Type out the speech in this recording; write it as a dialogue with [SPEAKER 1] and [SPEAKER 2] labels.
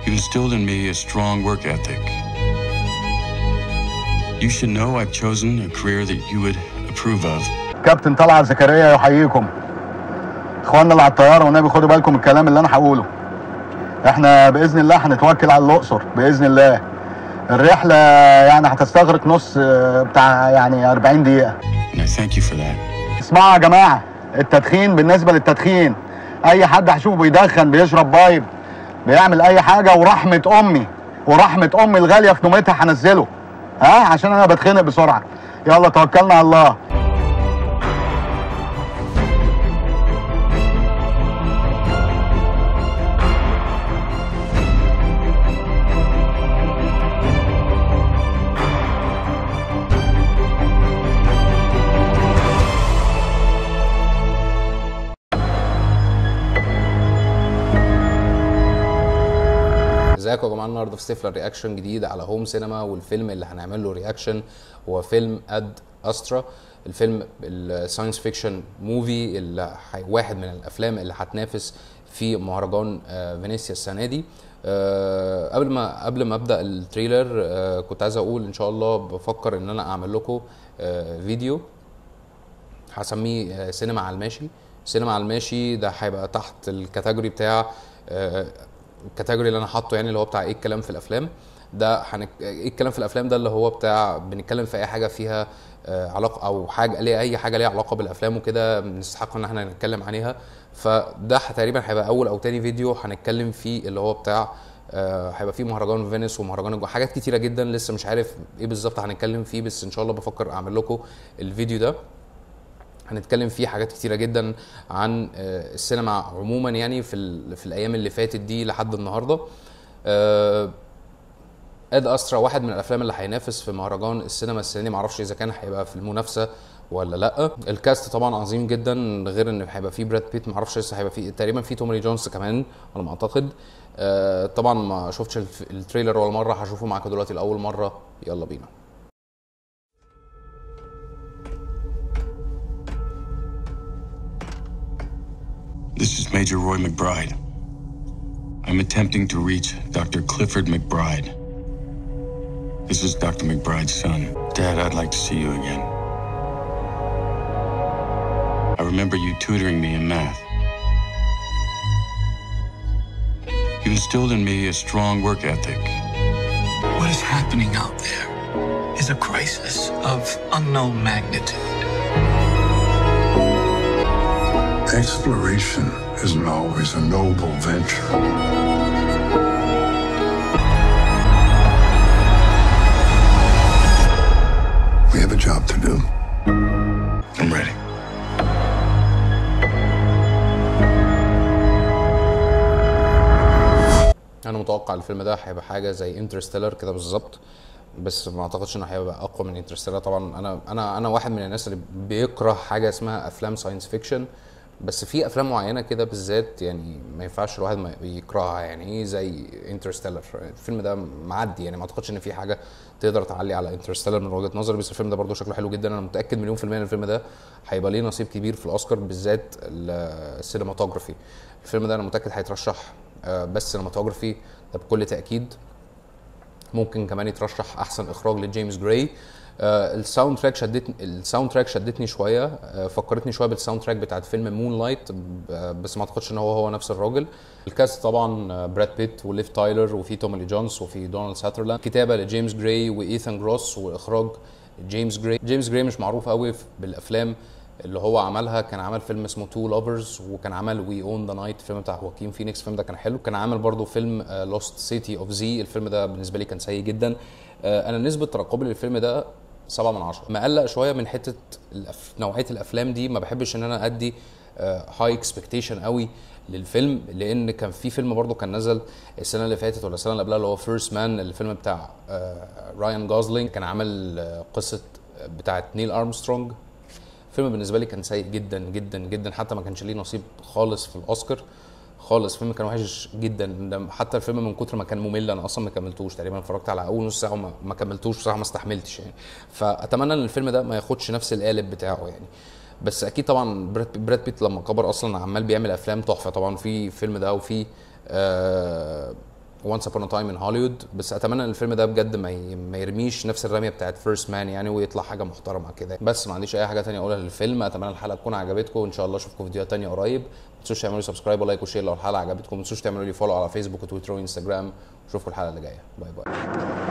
[SPEAKER 1] You instilled in me a strong work ethic. You should know I've chosen a career that you would approve of.
[SPEAKER 2] كابتن طلعت زكريا يحييكم اخواننا اللي على الطياره والنبي خدوا بالكم من الكلام اللي انا هقوله احنا باذن الله هنتوكل على الاقصر باذن الله الرحله يعني هتستغرق نص آه، بتاع يعني 40 دقيقه
[SPEAKER 1] And I thank you for that.
[SPEAKER 2] اسمعوا يا جماعه التدخين بالنسبه للتدخين اي حد هشوفه بيدخن بيشرب بايب بيعمل اي حاجه ورحمه امي ورحمه امي الغاليه في نومتها هنزله ها عشان انا بتخنق بسرعه يلا توكلنا على الله
[SPEAKER 3] ازيكم يا جماعه النهارده في ستيفلر رياكشن جديد على هوم سينما والفيلم اللي هنعمل له رياكشن هو فيلم اد استرا الفيلم الساينس فيكشن موفي اللي حي- واحد من الافلام اللي هتنافس في مهرجان آه، فينيسيا السنه دي آه، قبل ما قبل ما ابدا التريلر آه، كنت عايز اقول ان شاء الله بفكر ان انا اعمل لكم آه، فيديو هسميه آه، سينما على الماشي سينما على الماشي ده هيبقى تحت الكاتيجوري بتاع آه، الكاتيجوري اللي انا حاطه يعني اللي هو بتاع ايه الكلام في الافلام ده هنك... ايه الكلام في الافلام ده اللي هو بتاع بنتكلم في اي حاجه فيها آه، علاقه او حاجه ليها اي حاجه ليها علاقه بالافلام وكده نستحق ان احنا نتكلم عليها فده تقريبا هيبقى اول او تاني فيديو هنتكلم فيه اللي هو بتاع آه، هيبقى فيه مهرجان فينيس ومهرجان الجو حاجات كتيره جدا لسه مش عارف ايه بالظبط هنتكلم فيه بس ان شاء الله بفكر اعمل لكم الفيديو ده هنتكلم فيه حاجات كتيرة جدا عن آه، السينما عموما يعني في ال- في الايام اللي فاتت دي لحد النهارده آه، اد استرا واحد من الافلام اللي هينافس في مهرجان السينما السنه دي معرفش اذا كان هيبقى في المنافسه ولا لا الكاست طبعا عظيم جدا غير ان هيبقى فيه براد بيت معرفش لسه هيبقى فيه تقريبا فيه تومي جونز كمان على ما اعتقد آه، طبعا ما شفتش الف- التريلر ولا مره هشوفه معاكم دلوقتي لاول مره يلا بينا
[SPEAKER 1] This is Major Roy McBride. I'm attempting to reach Dr. Clifford McBride. This is Dr. McBride's son. Dad, I'd like to see you again. I remember you tutoring me in math. You instilled in me a strong work ethic.
[SPEAKER 4] What is happening out there is a crisis of unknown magnitude.
[SPEAKER 5] Exploration isn't always a noble venture. We have a job to do.
[SPEAKER 1] I'm ready.
[SPEAKER 3] انا متوقع الفيلم ده هيبقى حاجه زي انترستيلر كده بالظبط بس ما اعتقدش انه هيبقى اقوى من انترستيلر طبعا انا انا انا واحد من الناس اللي بيكره حاجه اسمها افلام ساينس فيكشن بس في افلام معينه كده بالذات يعني ما ينفعش الواحد ما يكرهها يعني ايه زي انترستيلر الفيلم ده معدي يعني ما اعتقدش ان في حاجه تقدر تعلي على انترستيلر من وجهه نظري بس الفيلم ده برضه شكله حلو جدا انا متاكد مليون في الميه ان الفيلم ده هيبقى ليه نصيب كبير في الاوسكار بالذات السينماتوجرافي الفيلم ده انا متاكد هيترشح آه، بس سينماتوجرافي ده بكل تاكيد ممكن كمان يترشح احسن اخراج لجيمس جراي آه الساوند تراك شدتني الساوند تراك شدتني شويه آه فكرتني شويه بالساوند تراك بتاعت فيلم مون لايت بس ما اعتقدش ان هو هو نفس الراجل الكاست طبعا آه، براد بيت وليف تايلر وفي تومي لي جونز وفي دونالد ساترلاند كتابه لجيمس جراي وايثان جروس واخراج جيمس جراي جيمس جراي مش معروف قوي في- بالافلام اللي هو عملها كان عمل فيلم اسمه تو لوفرز وكان عمل وي اون ذا نايت الفيلم بتاع هواكين فينيكس الفيلم ده كان حلو كان عامل برضه فيلم لوست سيتي اوف زي الفيلم ده بالنسبه لي كان سيء جدا آه، انا نسبه ترقبي للفيلم ده سبعة من عشرة مقلق شويه من حته الأف... نوعيه الافلام دي ما بحبش ان انا ادي هاي اكسبكتيشن قوي للفيلم لان كان في فيلم برضه كان نزل السنه اللي فاتت ولا السنه اللي قبلها اللي هو فيرست مان الفيلم بتاع آه، رايان جوزلينج كان عامل آه، قصه بتاعت نيل ارمسترونج الفيلم بالنسبه لي كان سيء جدا جدا جدا حتى ما كانش ليه نصيب خالص في الاوسكار خالص الفيلم كان وحش جدا ده حتى الفيلم من كتر ما كان ممل انا اصلا ما كملتوش تقريبا اتفرجت على اول نص ساعه وما ما كملتوش بصراحه ما استحملتش يعني فاتمنى ان الفيلم ده ما ياخدش نفس القالب بتاعه يعني بس اكيد طبعا براد براد بيت لما كبر اصلا عمال بيعمل افلام تحفه طبعا في الفيلم ده وفي آه وانس ابون تايم ان هوليوود بس اتمنى ان الفيلم ده بجد ما ي- ما يرميش نفس الرميه بتاعت فيرست مان يعني ويطلع حاجه محترمه كده بس ما عنديش اي حاجه تانية اقولها للفيلم اتمنى الحلقه تكون عجبتكم وان شاء الله اشوفكم في فيديوهات تانية قريب ما تنسوش تعملوا سبسكرايب ولايك وشير لو الحلقه عجبتكم ما تنسوش تعملوا لي فولو على فيسبوك وتويتر وانستجرام اشوفكم الحلقه اللي جايه باي باي